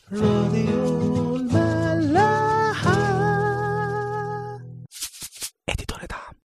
راديو الملاحة اديتور دعم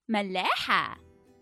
ملاحة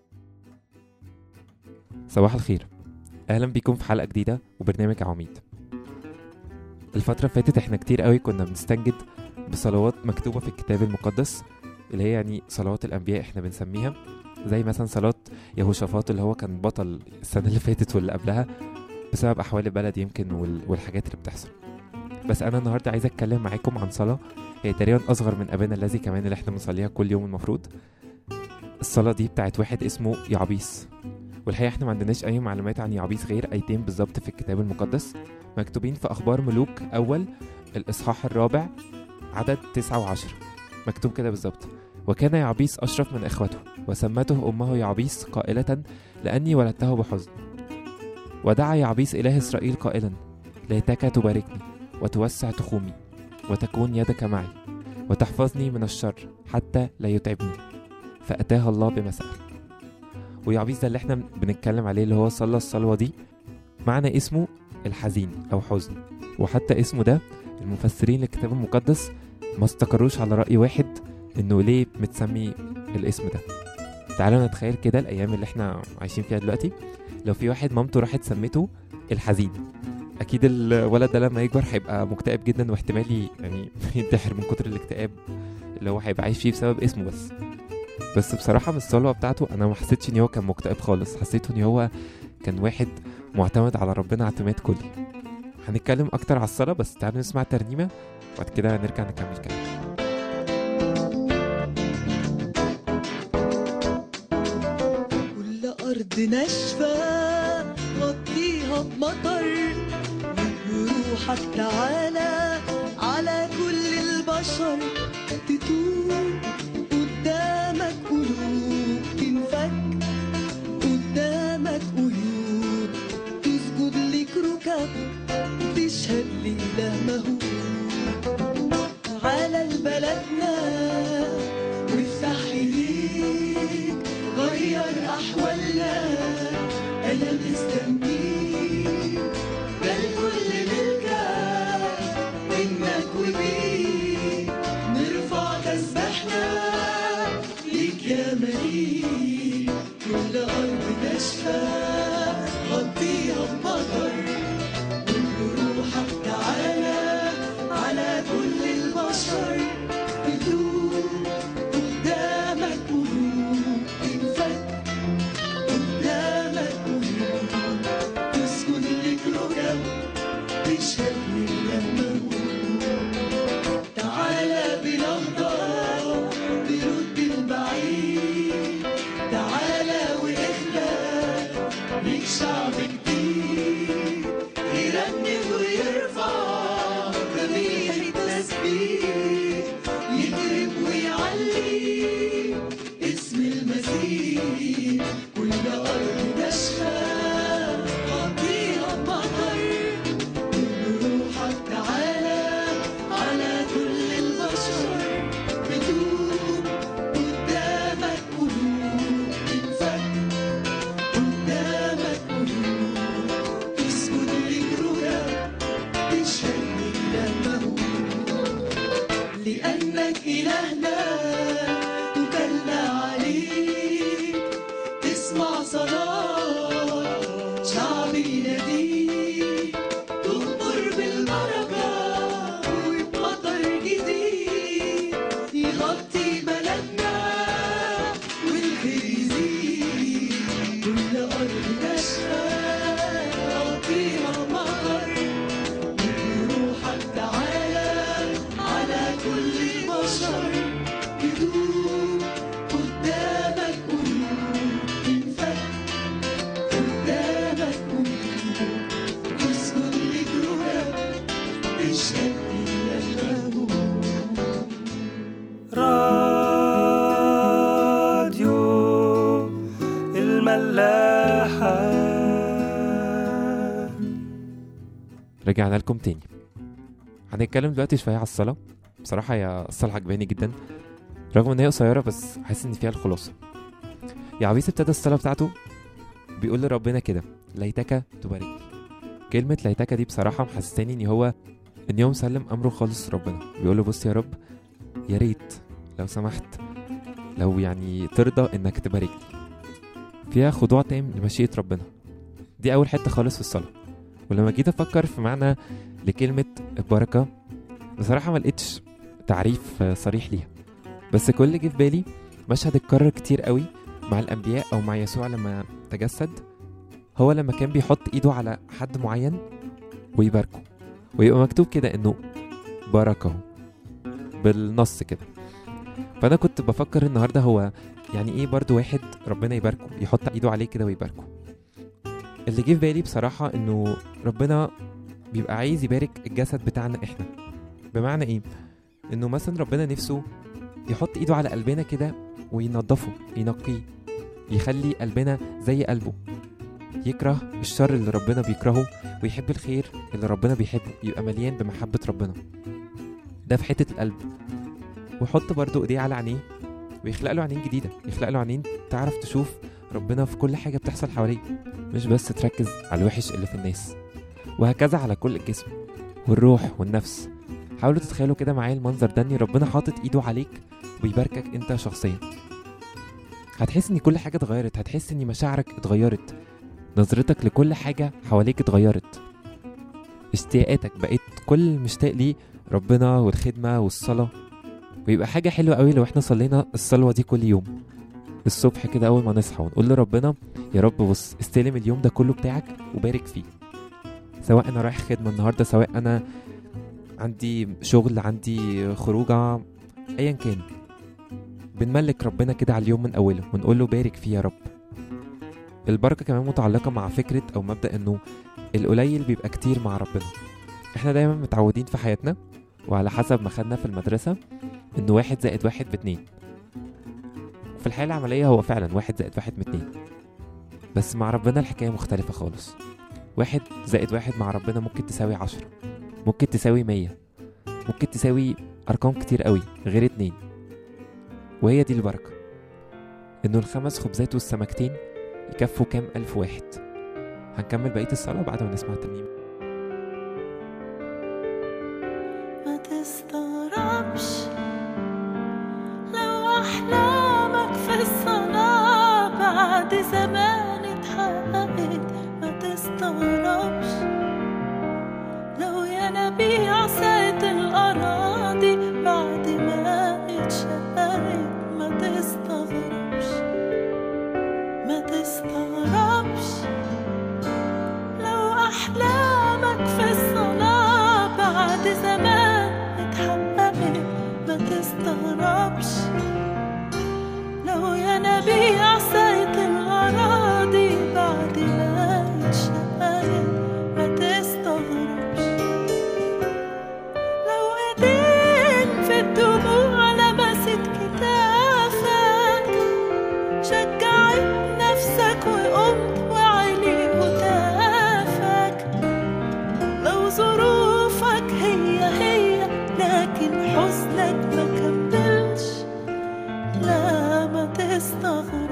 صباح الخير اهلا بيكم في حلقه جديده وبرنامج عواميد الفتره اللي فاتت احنا كتير قوي كنا بنستنجد بصلوات مكتوبه في الكتاب المقدس اللي هي يعني صلوات الانبياء احنا بنسميها زي مثلا صلاه يهوشافاط اللي هو كان بطل السنه اللي فاتت واللي قبلها بسبب احوال البلد يمكن وال- والحاجات اللي بتحصل بس انا النهارده عايز اتكلم معاكم عن صلاه هي تقريبا اصغر من ابانا الذي كمان اللي احنا بنصليها كل يوم المفروض الصلاه دي بتاعت واحد اسمه يعبيس والحقيقة احنا ما عندناش أي معلومات عن يعبيس غير آيتين بالظبط في الكتاب المقدس مكتوبين في أخبار ملوك أول الإصحاح الرابع عدد تسعة وعشرة مكتوب كده بالظبط وكان يعبيس أشرف من إخوته وسمته أمه يعبيس قائلة لأني ولدته بحزن ودعا يعبيس إله إسرائيل قائلا ليتك تباركني وتوسع تخومي وتكون يدك معي وتحفظني من الشر حتى لا يتعبني فأتاها الله بما سأل ويعبيس ده اللي احنا بنتكلم عليه اللي هو صلى الصلوة دي معنى اسمه الحزين أو حزن وحتى اسمه ده المفسرين للكتاب المقدس ما استقروش على رأي واحد إنه ليه متسمي الاسم ده تعالوا نتخيل كده الأيام اللي احنا عايشين فيها دلوقتي لو في واحد مامته راحت سمته الحزين أكيد الولد ده لما يكبر هيبقى مكتئب جدا واحتمال ي- يعني ينتحر من كتر الاكتئاب اللي هو هيبقى عايش فيه بسبب اسمه بس بس بصراحة من الصلوة بتاعته أنا ما حسيتش إن هو كان مكتئب خالص حسيت إن هو كان واحد معتمد على ربنا اعتماد كلي هنتكلم أكتر على الصلاة بس تعالوا نسمع ترنيمة وبعد كده نرجع نكمل كلام كل أرض ناشفة غطيها بمطر وبروحك تعالى على كل البشر تتوب قدامك قلوب تنفك قدامك قلوب تسجد لك ركب تشهد لإله مهوب على البلدنا وافتح ايديك غير احوالنا انا مستنيك ده الكل ملكك منك وبيك نرفع تسبحنا ليك يا مليك كل ارض ناشفه غطيها بمطر روحك تعالى على كل البشر تدوم قدامك قلوب تنفك قدامك قلوب تسكن لك ركب تشهد لله تعالى بنهضة برد البعيد تعالى واخلق ليك شعب جديد يرنم ويرفع ذبيح التسبيح يكرم ويعلي اسم المسيح كل أرض ناشفة غطيها بمطر بروحك تعالى على كل البشر بتوب قدامك قلوب تنفك قدامك قلوب تسجد لك ركب تشهد لله لأنك إلهنا توكلنا عليك تسمع صلاة شعب يناديك تغمر بالبركة وبمطر جديد يغطي بلدنا والخير يزيد كل أرض ناشفة غطيها مطر بروحك تعالى على كل بشر بدون قدامك قلوب تنفك قدامك قلوب تسكن لك رهب تشهد لله راديو الملاحة رجعنا لكم تاني هنتكلم دلوقتي شوية على الصلاة بصراحة هي الصلاة عجباني جدا رغم ان هي قصيرة بس حاسس ان فيها الخلاصة يعبيس ابتدى الصلاة بتاعته بيقول لربنا كده ليتك تباركني كلمة ليتك دي بصراحة محسساني ان هو ان هو مسلم امره خالص لربنا بيقول له بص يا رب يا ريت لو سمحت لو يعني ترضى انك تباركني فيها خضوع تام لمشيئة ربنا دي أول حتة خالص في الصلاة ولما جيت أفكر في معنى لكلمة البركة بصراحة ما لقيتش تعريف آه، صريح ليها بس كل اللي جه في بالي مشهد اتكرر كتير قوي مع الأنبياء أو مع يسوع لما تجسد هو لما كان بيحط إيده على حد معين ويباركه ويبقى مكتوب كده إنه باركه بالنص كده فأنا كنت بفكر النهاردة هو يعني إيه برضو واحد ربنا يباركه يحط إيده عليه كده ويباركه اللي جه في بالي بصراحة إنه ربنا بيبقى عايز يبارك الجسد بتاعنا إحنا بمعنى إيه؟ إنه مثلا ربنا نفسه يحط إيده على قلبنا كده وينضفه ينقيه يخلي قلبنا زي قلبه يكره الشر اللي ربنا بيكرهه ويحب الخير اللي ربنا بيحبه يبقى مليان بمحبة ربنا ده في حتة القلب ويحط برضو ايديه على عينيه ويخلق له عينين جديدة يخلق له عينين تعرف تشوف ربنا في كل حاجة بتحصل حواليه مش بس تركز على الوحش اللي في الناس وهكذا على كل الجسم والروح والنفس حاولوا تتخيلوا كده معايا المنظر ده ان ربنا حاطط ايده عليك ويباركك انت شخصيا هتحس ان كل حاجه اتغيرت هتحس ان مشاعرك اتغيرت نظرتك لكل حاجه حواليك اتغيرت اشتياقاتك بقيت كل مشتاق ليه ربنا والخدمه والصلاه ويبقى حاجه حلوه قوي لو احنا صلينا الصلوه دي كل يوم الصبح كده اول ما نصحى ونقول لربنا يا رب بص استلم اليوم ده كله بتاعك وبارك فيه سواء انا رايح خدمه النهارده سواء انا عندي شغل عندي خروجه ايا كان بنملك ربنا كده على اليوم من اوله ونقول له بارك فيه يا رب البركه كمان متعلقه مع فكره او مبدا انه القليل بيبقى كتير مع ربنا احنا دايما متعودين في حياتنا وعلى حسب ما خدنا في المدرسه انه واحد زائد واحد باتنين في الحياه العمليه هو فعلا واحد زائد واحد باتنين بس مع ربنا الحكايه مختلفه خالص واحد زائد واحد مع ربنا ممكن تساوي عشرة ممكن تساوي مية ممكن تساوي أرقام كتير قوي غير اتنين وهي دي البركة إنه الخمس خبزات والسمكتين يكفوا كام ألف واحد هنكمل بقية الصلاة بعد ما نسمع الترنيمة ما تستغربش لو أحلامك في الصلاة بعد زمان اتحققت ما تستغربش لو ينابيع سقت الأراضي بعد ما اتشققت ما تستغربش ما تستغربش لو أحلامك في الصلاة بعد زمان اتحققت ما تستغربش لو ينابيع سقت الأراضي بعد ما اتشققت ما تستغربش لو ايدين في الدموع لمست كتافك شجعت نفسك وقمت وعلي هتافك لو ظروفك هي هي لكن حزنك ما كملش لا ما تستغربش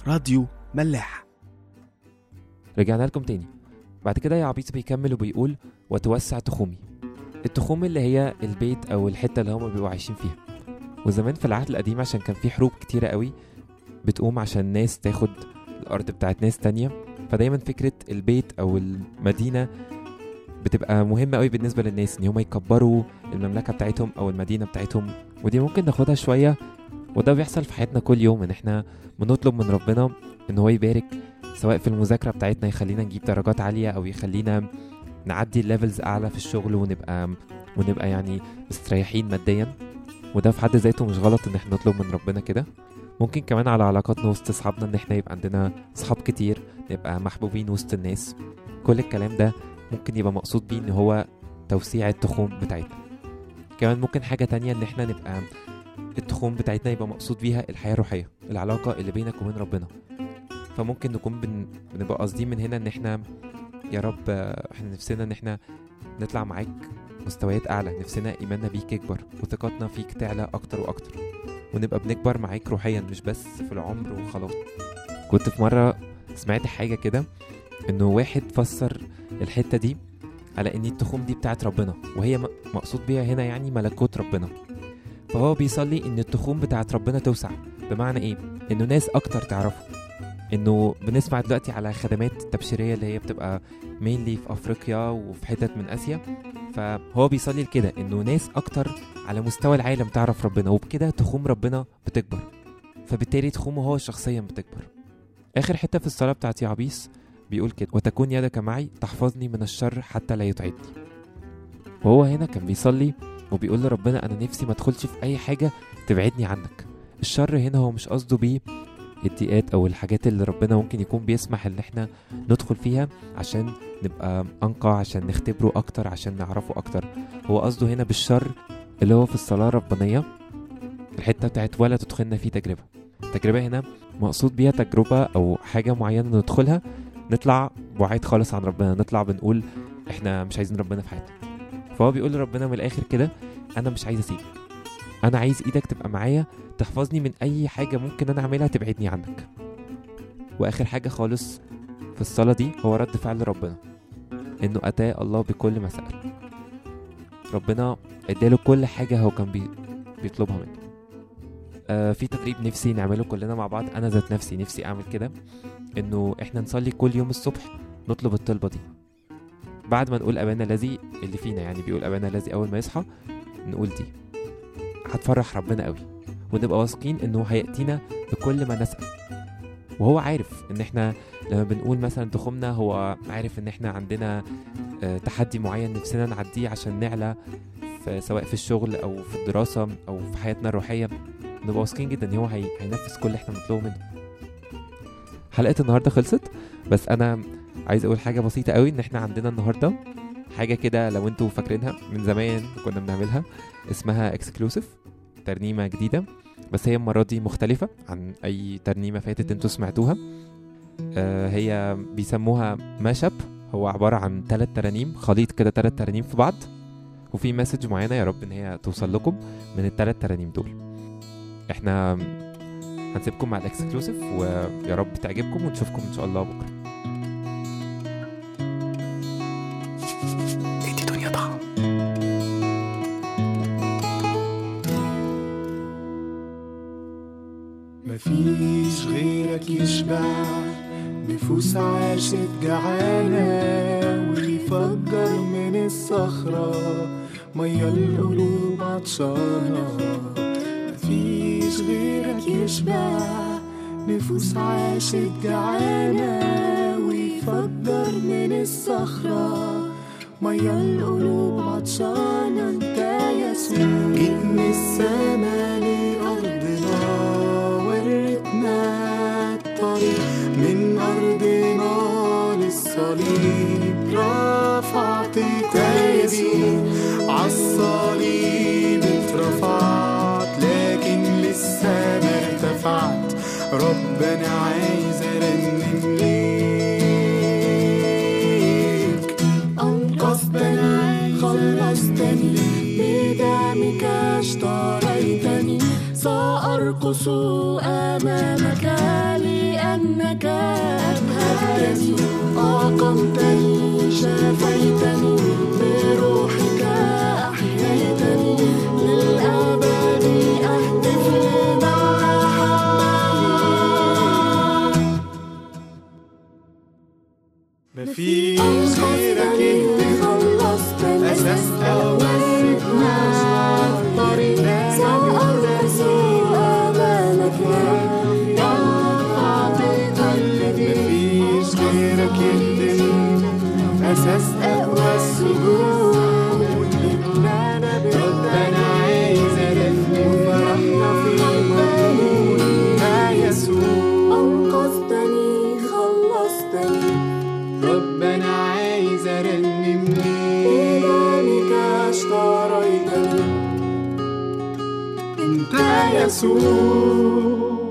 راديو ملاح رجعنا لكم تاني بعد كده يا عبيط بيكمل وبيقول وتوسع تخومي التخوم اللي هي البيت او الحته اللي هما بيبقوا عايشين فيها وزمان في العهد القديم عشان كان في حروب كتيره قوي بتقوم عشان ناس تاخد الارض بتاعت ناس تانية فدايما فكره البيت او المدينه بتبقى مهمه قوي بالنسبه للناس ان هما يكبروا المملكه بتاعتهم او المدينه بتاعتهم ودي ممكن ناخدها شويه وده بيحصل في حياتنا كل يوم ان احنا بنطلب من ربنا ان هو يبارك سواء في المذاكره بتاعتنا يخلينا نجيب درجات عاليه او يخلينا نعدي الليفلز اعلى في الشغل ونبقى ونبقى يعني مستريحين ماديا وده في حد ذاته مش غلط ان احنا نطلب من ربنا كده ممكن كمان على علاقاتنا وسط اصحابنا ان احنا يبقى عندنا اصحاب كتير نبقى محبوبين وسط الناس كل الكلام ده ممكن يبقى مقصود بيه ان هو توسيع التخوم بتاعتنا كمان ممكن حاجة تانية ان احنا نبقى التخوم بتاعتنا يبقى مقصود بيها الحياة الروحية العلاقة اللي بينك وبين ربنا فممكن نكون بن... بنبقى قاصدين من هنا ان احنا يا رب آه، احنا نفسنا ان احنا نطلع معاك مستويات اعلى نفسنا ايماننا بيك يكبر وثقتنا فيك تعلى اكتر واكتر ونبقى بنكبر معاك روحيا مش بس في العمر وخلاص كنت في مرة سمعت حاجة كده انه واحد فسر الحتة دي على ان التخوم دي بتاعت ربنا وهي م- مقصود بيها هنا يعني ملكوت ربنا فهو بيصلي ان التخوم بتاعت ربنا توسع بمعنى ايه انه ناس اكتر تعرفه انه بنسمع دلوقتي على خدمات تبشيريه اللي هي بتبقى مينلي في افريقيا وفي حتت من اسيا فهو بيصلي لكده انه ناس اكتر على مستوى العالم تعرف ربنا وبكده تخوم ربنا بتكبر فبالتالي تخومه هو شخصيا بتكبر اخر حته في الصلاه بتاعت يعبيس بيقول كده وتكون يدك معي تحفظني من الشر حتى لا يتعبني وهو هنا كان بيصلي وبيقول لربنا انا نفسي ما ادخلش في اي حاجه تبعدني عنك الشر هنا هو مش قصده بيه الضيقات او الحاجات اللي ربنا ممكن يكون بيسمح ان احنا ندخل فيها عشان نبقى انقى عشان نختبره اكتر عشان نعرفه اكتر هو قصده هنا بالشر اللي هو في الصلاه الربانيه الحته بتاعت ولا تدخلنا في تجربه التجربه هنا مقصود بيها تجربه او حاجه معينه ندخلها نطلع بعيد خالص عن ربنا نطلع بنقول احنا مش عايزين ربنا في حياتنا فهو بيقول لربنا من الاخر كده انا مش عايز اسيبك انا عايز ايدك تبقى معايا تحفظني من اي حاجه ممكن انا اعملها تبعدني عنك واخر حاجه خالص في الصلاه دي هو رد فعل ربنا انه اتاه الله بكل ما سال ربنا اداله كل حاجه هو كان بي... بيطلبها منه آه في تدريب نفسي نعمله كلنا مع بعض انا ذات نفسي نفسي اعمل كده انه احنا نصلي كل يوم الصبح نطلب الطلبه دي بعد ما نقول ابانا الذي اللي فينا يعني بيقول ابانا الذي اول ما يصحى نقول دي هتفرح ربنا قوي ونبقى واثقين انه هياتينا بكل ما نسال وهو عارف ان احنا لما بنقول مثلا تخمنا هو عارف ان احنا عندنا آه، تحدي معين نفسنا نعديه عشان نعلى في سواء في الشغل او في الدراسه او في حياتنا الروحيه نبقى واثقين جدا ان هو هي... هينفذ كل اللي احنا بنطلبه منه حلقه النهارده خلصت بس انا عايز اقول حاجه بسيطه قوي ان احنا عندنا النهارده حاجه كده لو انتوا فاكرينها من زمان كنا بنعملها اسمها اكسكلوسيف ترنيمه جديده بس هي المره دي مختلفه عن اي ترنيمه فاتت انتوا سمعتوها آه هي بيسموها ماشب هو عباره عن ثلاث ترانيم خليط كده ثلاث ترانيم في بعض وفي مسج معينه يا رب ان هي توصل لكم من الثلاث ترانيم دول احنا هنسيبكم مع الاكسكلوسيف ويا رب تعجبكم ونشوفكم ان شاء الله بكره ادي دنيا طعم مفيش غيرك يشبع نفوس عاشت جعانة ويفجر من الصخرة مية القلوب عطشانة مفيش غيرك يشبع نفوس عاشت جعانة ويفجر من الصخرة مية القلوب عطشانة انت يسوع جيت من السما لأرضنا وريتنا الطريق من أرضنا للصليب رفعت قلبي عالصليب اترفعت لكن لسه ما ارتفعت ربنا عايز ارنم ليك أنقذتني خلصتني بدمك اشتريتني سأرقص أمامك لأنك لأنك أبهجتني أقمتني شفيتني بروحك أحييتني للأبد أهتف لمن أحبني مفيش غيرك يهدم خلصتني أساس أوسطنا الطريق سأرقص أمامك يرفع بقلبي مفيش غيرك يهدم أساس أقوى السجود إننا ربنا عايز ألفني وفرحنا في موجودنا يسوع أنقذتني خلصتني ربنا عايز أرنم ليك بدمك اشتريتني أنت يسوع